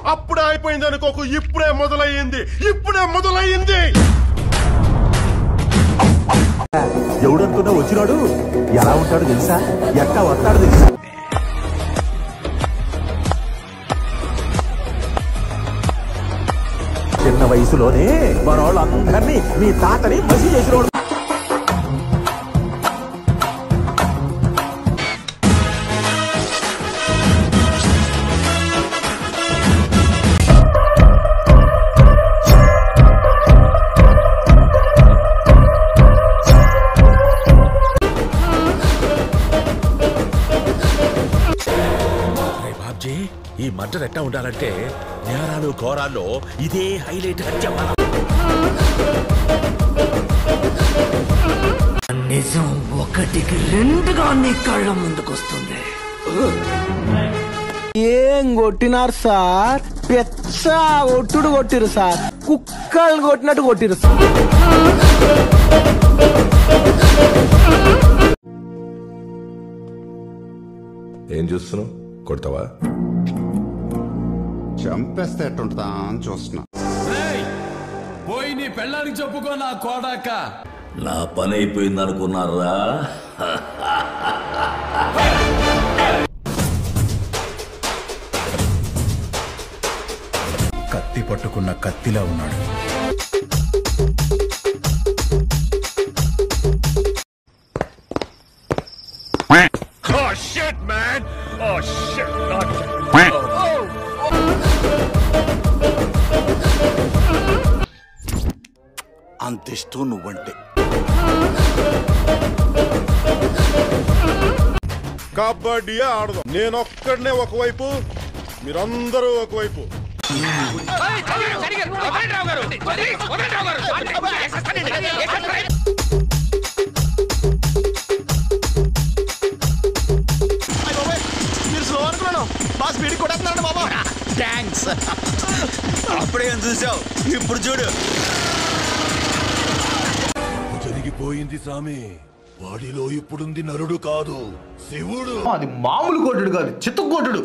అప్పుడే అయిపోయింది అనుకోకు ఇప్పుడే మొదలయ్యింది ఇప్పుడే మొదలయ్యింది ఎవడనుకున్నా వచ్చినాడు ఎలా ఉంటాడో తెలుసా ఎట్టా వస్తాడో తెలుసా చిన్న వయసులోనే మనోళ్ళందరినీ మీ తాతని మసి చేసినోడు అరే బాబ్జీ ఈ మర్డర్ ఎట్టా ఉండాలంటే నేరాలు ఘోరాల్లో ఇదే హైలైట్ హత్యమాల నిజం ఒకటికి రెండుగా నీ కళ్ళ ముందుకొస్తుంది ఏం కొట్టినారు సార్ పెచ్చ ఒట్టుడు కొట్టిరు సార్ కుక్కలు కొట్టినట్టు కొట్టిరు సార్ ఏం చూస్తున్నావు కొడతావా చంపేస్తే ఎట్టుంటుందా అని చూస్తున్నా పోయి నీ పెళ్ళానికి చెప్పుకో నా కోడాక నా పని అయిపోయింది అనుకున్నారా కత్తి పట్టుకున్న కత్తిలా ఉన్నాడు అంత ఇష్టం నువ్వంటే కబడ్డీ ఆడదాం నేను ఒక్కడనే ఒకవైపు మీరందరూ ఒకవైపు జరిగిపోయింది సామి వాడిలో ఇప్పుడుంది నరుడు కాదు శివుడు అది మామూలు కొట్టుడు కాదు చిత్త కొట్టుడు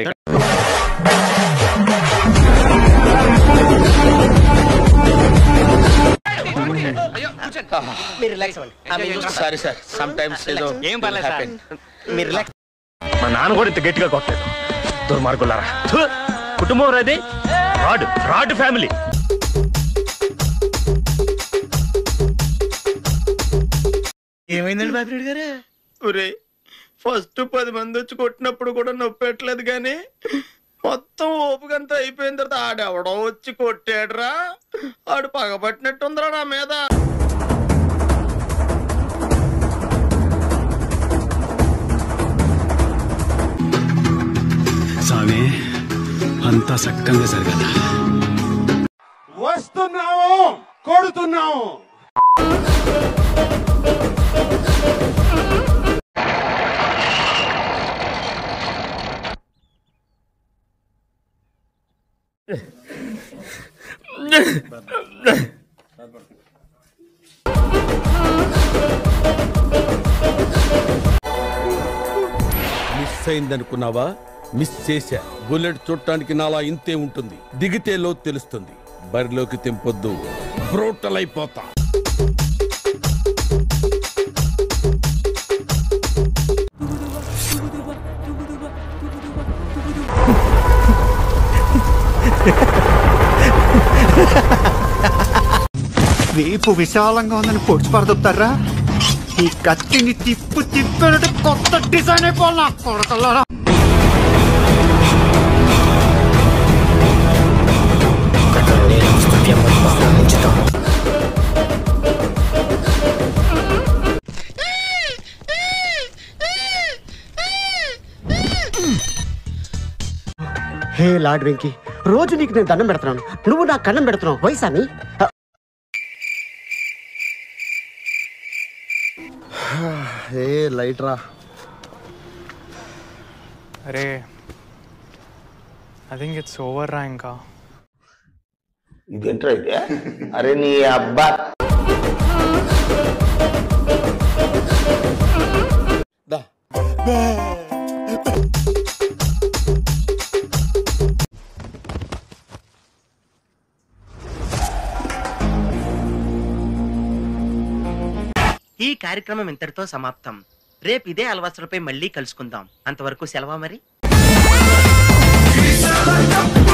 సారీ సార్ సమ్ టైమ్స్ ఏదో ఏం పర్లేదు మీరు రిలాక్స్ మా నాన్న కూడా ఇంత గట్టిగా కొట్టలేదు దుర్మార్గులారా థు! కుటుంబం రాది రాడ్ రాడ్ ఫ్యామిలీ ఏమైందండి బాపిరెడ్డి గారు ఒరే ఫస్ట్ పది మంది వచ్చి కొట్టినప్పుడు కూడా నొప్పి పెట్టలేదు కానీ మొత్తం ఓపికంతా అయిపోయిన తర్వాత ఆడెవడో వచ్చి కొట్టాడురా ఆడు పగబట్టినట్టుందిరా నా మీద స్వామి అంతా సక్కంగా జరగదా వస్తున్నాము కొడుతున్నాము మిస్ అయిందనుకున్నావా మిస్ చేశా బుల్లెట్ చుట్టానికి నాలా ఇంతే ఉంటుంది దిగితే లో తెలుస్తుంది బరిలోకి తెంపొద్దు బ్రోటల్ అయిపోతా వీపు విశాలంగా ఉందని పొడిచి పడదొప్తారా ఈ కత్తిని తిప్పు తిప్పినట్టు కొత్త డిజైన్ అయిపోవాలా కొడకల్లారా హే లార్డ్ వెంకీ రోజు నీకు నేను దండం పెడుతున్నాను నువ్వు నాకు కన్నం పెడుతున్నావు వైసామి ఏ లైట్ రా అరే ఐ థింక్ ఇట్స్ ఓవర్ రా ఇంకా ఇదేంట్రా ఇదే అరే నీ అబ్బా ఈ కార్యక్రమం ఇంతటితో సమాప్తం రేపు ఇదే అలవాసులపై మళ్ళీ కలుసుకుందాం అంతవరకు సెలవా మరి